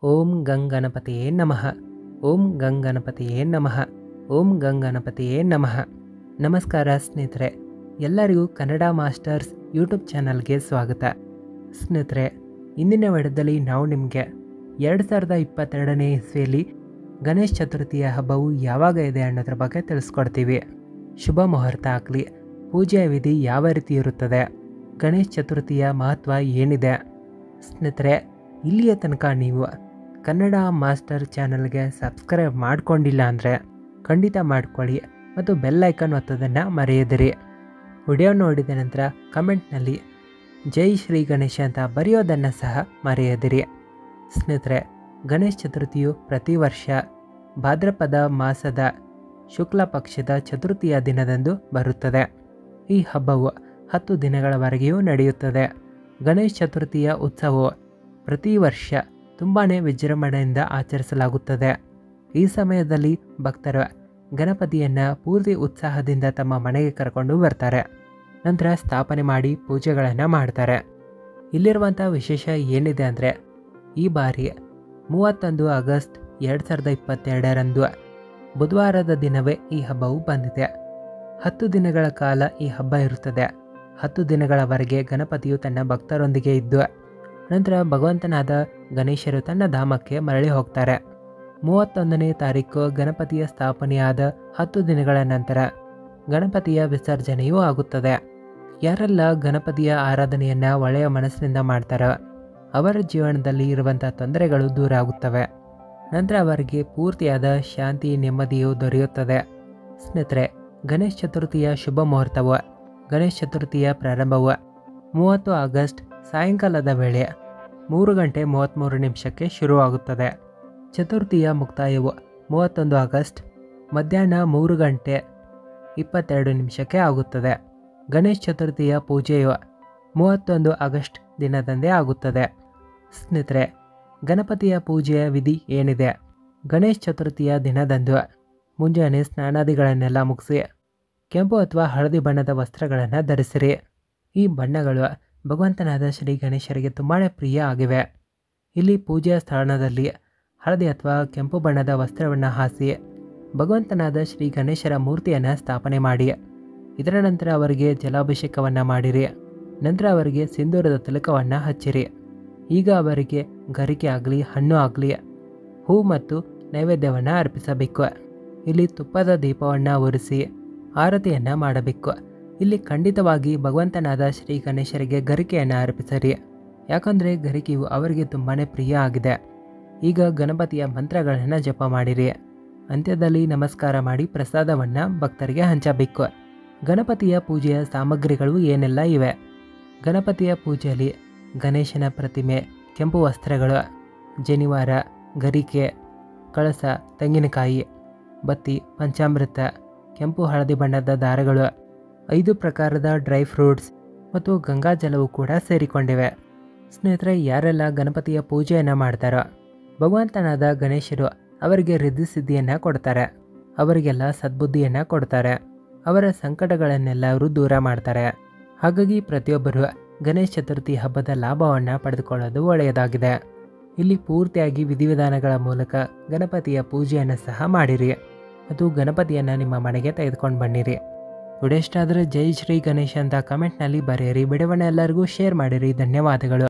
ಓಂ ಗಂಗಣಪತಿಯೇ ನಮಃ ಓಂ ಗಂಗಣಪತಿಯೇ ನಮಃ ಓಂ ಗಂಗಣಪತಿಯೇ ನಮಃ ನಮಸ್ಕಾರ ಸ್ನೇಹಿತರೆ ಎಲ್ಲರಿಗೂ ಕನ್ನಡ ಮಾಸ್ಟರ್ಸ್ ಯೂಟ್ಯೂಬ್ ಚಾನಲ್ಗೆ ಸ್ವಾಗತ ಸ್ನೇಹಿತರೆ ಇಂದಿನ ವಿಡಿಯೋದಲ್ಲಿ ನಾವು ನಿಮಗೆ ಎರಡು ಸಾವಿರದ ಇಪ್ಪತ್ತೆರಡನೇ ಇಸ್ವಿಯಲ್ಲಿ ಗಣೇಶ ಚತುರ್ಥಿಯ ಹಬ್ಬವು ಯಾವಾಗ ಇದೆ ಅನ್ನೋದ್ರ ಬಗ್ಗೆ ತಿಳಿಸ್ಕೊಡ್ತೀವಿ ಶುಭ ಮುಹೂರ್ತ ಆಗಲಿ ಪೂಜೆಯ ವಿಧಿ ಯಾವ ರೀತಿ ಇರುತ್ತದೆ ಗಣೇಶ ಚತುರ್ಥಿಯ ಮಹತ್ವ ಏನಿದೆ ಸ್ನೇಹಿತರೆ ಇಲ್ಲಿಯ ತನಕ ನೀವು ಕನ್ನಡ ಮಾಸ್ಟರ್ ಚಾನಲ್ಗೆ ಸಬ್ಸ್ಕ್ರೈಬ್ ಮಾಡ್ಕೊಂಡಿಲ್ಲ ಅಂದರೆ ಖಂಡಿತ ಮಾಡ್ಕೊಳ್ಳಿ ಮತ್ತು ಬೆಲ್ ಐಕನ್ ಒತ್ತೋದನ್ನು ಮರೆಯದಿರಿ ವಿಡಿಯೋ ನೋಡಿದ ನಂತರ ಕಮೆಂಟ್ನಲ್ಲಿ ಜೈ ಶ್ರೀ ಗಣೇಶ ಅಂತ ಬರೆಯೋದನ್ನು ಸಹ ಮರೆಯದಿರಿ ಸ್ನೇಹಿತರೆ ಗಣೇಶ ಚತುರ್ಥಿಯು ಪ್ರತಿ ವರ್ಷ ಭಾದ್ರಪದ ಮಾಸದ ಶುಕ್ಲ ಪಕ್ಷದ ಚತುರ್ಥಿಯ ದಿನದಂದು ಬರುತ್ತದೆ ಈ ಹಬ್ಬವು ಹತ್ತು ದಿನಗಳವರೆಗೆಯೂ ನಡೆಯುತ್ತದೆ ಗಣೇಶ ಚತುರ್ಥಿಯ ಉತ್ಸವವು ಪ್ರತಿ ವರ್ಷ ತುಂಬಾ ವಿಜೃಂಭಣೆಯಿಂದ ಆಚರಿಸಲಾಗುತ್ತದೆ ಈ ಸಮಯದಲ್ಲಿ ಭಕ್ತರು ಗಣಪತಿಯನ್ನು ಪೂರ್ತಿ ಉತ್ಸಾಹದಿಂದ ತಮ್ಮ ಮನೆಗೆ ಕರ್ಕೊಂಡು ಬರ್ತಾರೆ ನಂತರ ಸ್ಥಾಪನೆ ಮಾಡಿ ಪೂಜೆಗಳನ್ನು ಮಾಡ್ತಾರೆ ಇಲ್ಲಿರುವಂಥ ವಿಶೇಷ ಏನಿದೆ ಅಂದರೆ ಈ ಬಾರಿ ಮೂವತ್ತೊಂದು ಆಗಸ್ಟ್ ಎರಡು ಸಾವಿರದ ಇಪ್ಪತ್ತೆರಡರಂದು ಬುಧವಾರದ ದಿನವೇ ಈ ಹಬ್ಬವು ಬಂದಿದೆ ಹತ್ತು ದಿನಗಳ ಕಾಲ ಈ ಹಬ್ಬ ಇರುತ್ತದೆ ಹತ್ತು ದಿನಗಳವರೆಗೆ ಗಣಪತಿಯು ತನ್ನ ಭಕ್ತರೊಂದಿಗೆ ಇದ್ದು ನಂತರ ಭಗವಂತನಾದ ಗಣೇಶರು ತನ್ನ ಧಾಮಕ್ಕೆ ಮರಳಿ ಹೋಗ್ತಾರೆ ಮೂವತ್ತೊಂದನೇ ತಾರೀಕು ಗಣಪತಿಯ ಸ್ಥಾಪನೆಯಾದ ಹತ್ತು ದಿನಗಳ ನಂತರ ಗಣಪತಿಯ ವಿಸರ್ಜನೆಯೂ ಆಗುತ್ತದೆ ಯಾರೆಲ್ಲ ಗಣಪತಿಯ ಆರಾಧನೆಯನ್ನು ಒಳ್ಳೆಯ ಮನಸ್ಸಿನಿಂದ ಮಾಡ್ತಾರೋ ಅವರ ಜೀವನದಲ್ಲಿ ಇರುವಂಥ ತೊಂದರೆಗಳು ದೂರ ಆಗುತ್ತವೆ ನಂತರ ಅವರಿಗೆ ಪೂರ್ತಿಯಾದ ಶಾಂತಿ ನೆಮ್ಮದಿಯು ದೊರೆಯುತ್ತದೆ ಸ್ನೇಹಿತರೆ ಗಣೇಶ ಚತುರ್ಥಿಯ ಶುಭ ಮುಹೂರ್ತವು ಗಣೇಶ ಚತುರ್ಥಿಯ ಪ್ರಾರಂಭವು ಮೂವತ್ತು ಆಗಸ್ಟ್ ಸಾಯಂಕಾಲದ ವೇಳೆ ಮೂರು ಗಂಟೆ ಮೂವತ್ತ್ಮೂರು ನಿಮಿಷಕ್ಕೆ ಶುರುವಾಗುತ್ತದೆ ಚತುರ್ಥಿಯ ಮುಕ್ತಾಯವು ಮೂವತ್ತೊಂದು ಆಗಸ್ಟ್ ಮಧ್ಯಾಹ್ನ ಮೂರು ಗಂಟೆ ಇಪ್ಪತ್ತೆರಡು ನಿಮಿಷಕ್ಕೆ ಆಗುತ್ತದೆ ಗಣೇಶ ಚತುರ್ಥಿಯ ಪೂಜೆಯು ಮೂವತ್ತೊಂದು ಆಗಸ್ಟ್ ದಿನದಂದೇ ಆಗುತ್ತದೆ ಸ್ನೇಹಿತರೆ ಗಣಪತಿಯ ಪೂಜೆಯ ವಿಧಿ ಏನಿದೆ ಗಣೇಶ ಚತುರ್ಥಿಯ ದಿನದಂದು ಮುಂಜಾನೆ ಸ್ನಾನಾದಿಗಳನ್ನೆಲ್ಲ ಮುಗಿಸಿ ಕೆಂಪು ಅಥವಾ ಹಳದಿ ಬಣ್ಣದ ವಸ್ತ್ರಗಳನ್ನು ಧರಿಸಿರಿ ಈ ಬಣ್ಣಗಳು ಭಗವಂತನಾದ ಶ್ರೀ ಗಣೇಶರಿಗೆ ತುಂಬಾ ಪ್ರಿಯ ಆಗಿವೆ ಇಲ್ಲಿ ಪೂಜೆಯ ಸ್ಥಾನದಲ್ಲಿ ಹಳದಿ ಅಥವಾ ಕೆಂಪು ಬಣ್ಣದ ವಸ್ತ್ರವನ್ನು ಹಾಸಿ ಭಗವಂತನಾದ ಶ್ರೀ ಗಣೇಶರ ಮೂರ್ತಿಯನ್ನು ಸ್ಥಾಪನೆ ಮಾಡಿ ಇದರ ನಂತರ ಅವರಿಗೆ ಜಲಾಭಿಷೇಕವನ್ನು ಮಾಡಿರಿ ನಂತರ ಅವರಿಗೆ ಸಿಂಧೂರದ ತಿಲಕವನ್ನು ಹಚ್ಚಿರಿ ಈಗ ಅವರಿಗೆ ಗರಿಕೆ ಆಗಲಿ ಹಣ್ಣು ಆಗಲಿ ಹೂ ಮತ್ತು ನೈವೇದ್ಯವನ್ನು ಅರ್ಪಿಸಬೇಕು ಇಲ್ಲಿ ತುಪ್ಪದ ದೀಪವನ್ನು ಉರಿಸಿ ಆರತಿಯನ್ನು ಮಾಡಬೇಕು ಇಲ್ಲಿ ಖಂಡಿತವಾಗಿ ಭಗವಂತನಾದ ಶ್ರೀ ಗಣೇಶರಿಗೆ ಗರಿಕೆಯನ್ನು ಅರ್ಪಿಸರಿ ಯಾಕಂದರೆ ಗರಿಕೆಯು ಅವರಿಗೆ ತುಂಬಾ ಪ್ರಿಯ ಆಗಿದೆ ಈಗ ಗಣಪತಿಯ ಮಂತ್ರಗಳನ್ನು ಜಪ ಮಾಡಿರಿ ಅಂತ್ಯದಲ್ಲಿ ನಮಸ್ಕಾರ ಮಾಡಿ ಪ್ರಸಾದವನ್ನು ಭಕ್ತರಿಗೆ ಹಂಚಬೇಕು ಗಣಪತಿಯ ಪೂಜೆಯ ಸಾಮಗ್ರಿಗಳು ಏನೆಲ್ಲ ಇವೆ ಗಣಪತಿಯ ಪೂಜೆಯಲ್ಲಿ ಗಣೇಶನ ಪ್ರತಿಮೆ ಕೆಂಪು ವಸ್ತ್ರಗಳು ಜನಿವಾರ ಗರಿಕೆ ಕಳಸ ತೆಂಗಿನಕಾಯಿ ಬತ್ತಿ ಪಂಚಾಮೃತ ಕೆಂಪು ಹಳದಿ ಬಣ್ಣದ ದಾರಗಳು ಐದು ಪ್ರಕಾರದ ಡ್ರೈ ಫ್ರೂಟ್ಸ್ ಮತ್ತು ಗಂಗಾಜಲವು ಕೂಡ ಸೇರಿಕೊಂಡಿವೆ ಸ್ನೇಹಿತರೆ ಯಾರೆಲ್ಲ ಗಣಪತಿಯ ಪೂಜೆಯನ್ನು ಮಾಡ್ತಾರೋ ಭಗವಂತನಾದ ಗಣೇಶರು ಅವರಿಗೆ ಸಿದ್ಧಿಯನ್ನು ಕೊಡ್ತಾರೆ ಅವರಿಗೆಲ್ಲ ಸದ್ಬುದ್ಧಿಯನ್ನು ಕೊಡ್ತಾರೆ ಅವರ ಸಂಕಟಗಳನ್ನೆಲ್ಲ ಅವರು ದೂರ ಮಾಡ್ತಾರೆ ಹಾಗಾಗಿ ಪ್ರತಿಯೊಬ್ಬರು ಗಣೇಶ ಚತುರ್ಥಿ ಹಬ್ಬದ ಲಾಭವನ್ನು ಪಡೆದುಕೊಳ್ಳೋದು ಒಳ್ಳೆಯದಾಗಿದೆ ಇಲ್ಲಿ ಪೂರ್ತಿಯಾಗಿ ವಿಧಿವಿಧಾನಗಳ ಮೂಲಕ ಗಣಪತಿಯ ಪೂಜೆಯನ್ನು ಸಹ ಮಾಡಿರಿ ಮತ್ತು ಗಣಪತಿಯನ್ನು ನಿಮ್ಮ ಮನೆಗೆ ತೆಗೆದುಕೊಂಡು ಬನ್ನಿರಿ ವಿಡಿಯೋ ಇಷ್ಟ ಆದರೆ ಜೈ ಶ್ರೀ ಗಣೇಶ ಅಂತ ಕಮೆಂಟ್ನಲ್ಲಿ ಬರೆಯಿರಿ ವಿಡಿಯೋವನ್ನು ಎಲ್ಲರಿಗೂ ಶೇರ್ ಮಾಡಿರಿ ಧನ್ಯವಾದಗಳು